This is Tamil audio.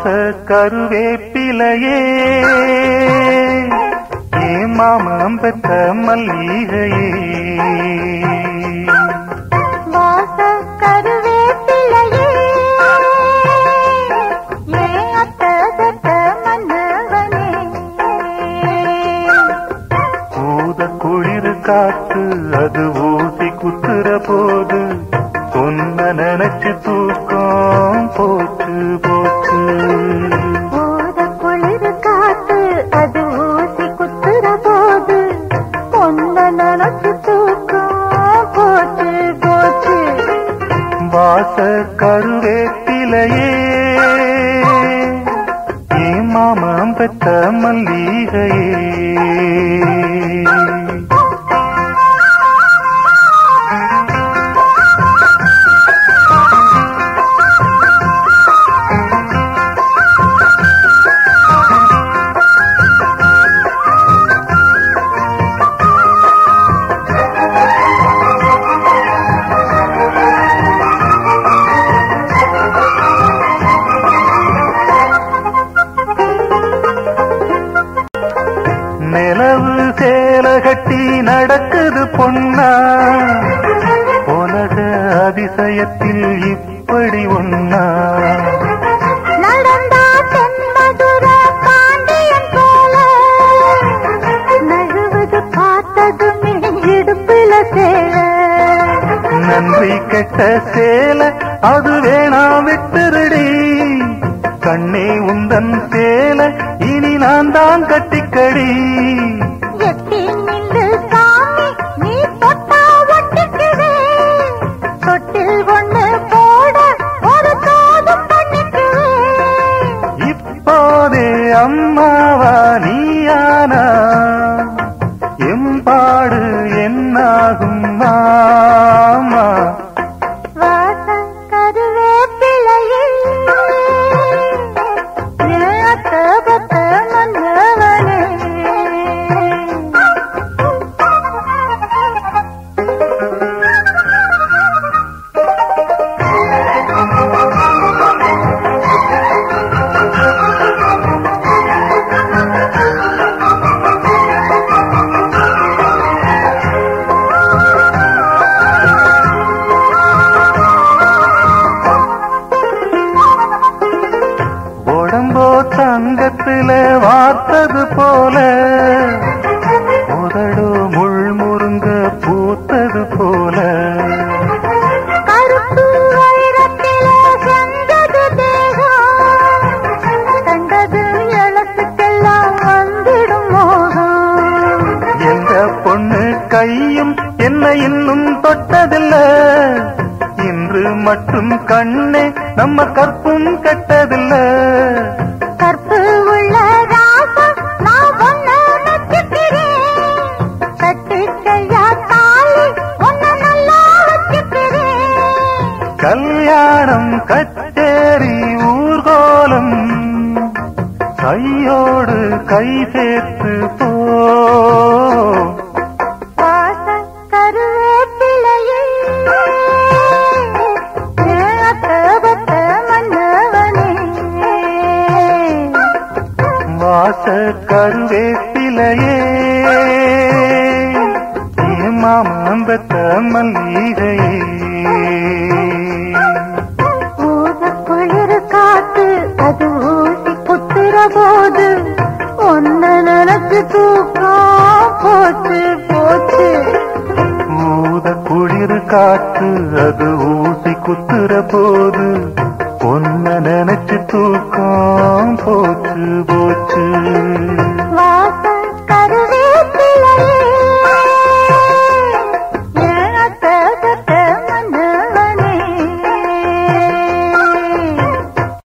வாச கருவேப்பிலையே ஏ மாமம் பெற்ற மல்லிகையே வாச கருவேப்பிலையே ஏன் அத்த சத்த மன்னவனே ஊத குளிர் காத்து அது ஊசி குத்துற போது பொன்ன நினைச்சு தூக்கம் போச்சு போச்சு ஊத குளிர் காத்து அது ஊசி குத்துற போது பொன்ன நினைச்சு தூக்கம் போச்சு போச்சு வாச கருவேப்பிலையே ஏ மாமம் பெற்ற மல்லிகையே நிலவு சேல கட்டி நடக்குது பொன்னா உலக அதிசயத்தில் இப்படி ஒன்னா நடந்தா தென்மதுர பாண்டியன் போல நழுவது பார்த்ததுமே இடுப்புல சேர நன்றி கெட்ட சேல அது வேணா விட்டுருடி கண்ணே உந்தன் சேல இனி நான் தான் கட்டிக்கடி எட்டி நில்லு சாமி நீ தொட்டா ஒட்டிக்குவே தொட்டில் ஒண்ணு போட ஒரு தோதும் பண்ணிக்குவே இப்போதே அம்மாவா நீயானா எம்பாடு என்னாகும் மாமா வாசம் கருவேப்பிலையே ஏத்த பத்த மன்னவனே உடம்போ தங்கத்துல வார்த்தது போல உதடோ முள் முருங்க பூத்தது போல கருப்பு வைரத்திலே செஞ்சது தேகம் கண்டது எழுத்துக்கெல்லாம் வந்திடும் மோகம் எந்த பொண்ணு கையும் என்ன இன்னும் தொட்டதில்ல இன்று மட்டும் கண்ணே நம்ம கற்பும் கெட்டதில்ல கற்பு உள்ள ராசம் நான் ஒன்ன நச்சுக்கிறேன் கட்டிக்கையா தாலி ஒன்ன நல்லா வச்சுக்கிறேன் கல்யாணம் கச்சேரி ஊர்கோலம் கையோடு கை சேர்த்து போ வாசம் கருவேப்பிலையே ஏத்த மன்னவனே வாச கருவேப்பிலையே மாமம்பத்த மல்லிகையே ஊத குளிர் காத்து அது ஊசி குத்துற போது ஒன்ன நினைச்சு தூக்கம் போச்சு போச்சு ஊத குளிர் காற்று அது ஊசி குத்துற போது பொன்ன நினைச்சு தூக்கம் போச்சு போச்சு வாசம் கருவேப்பிலையே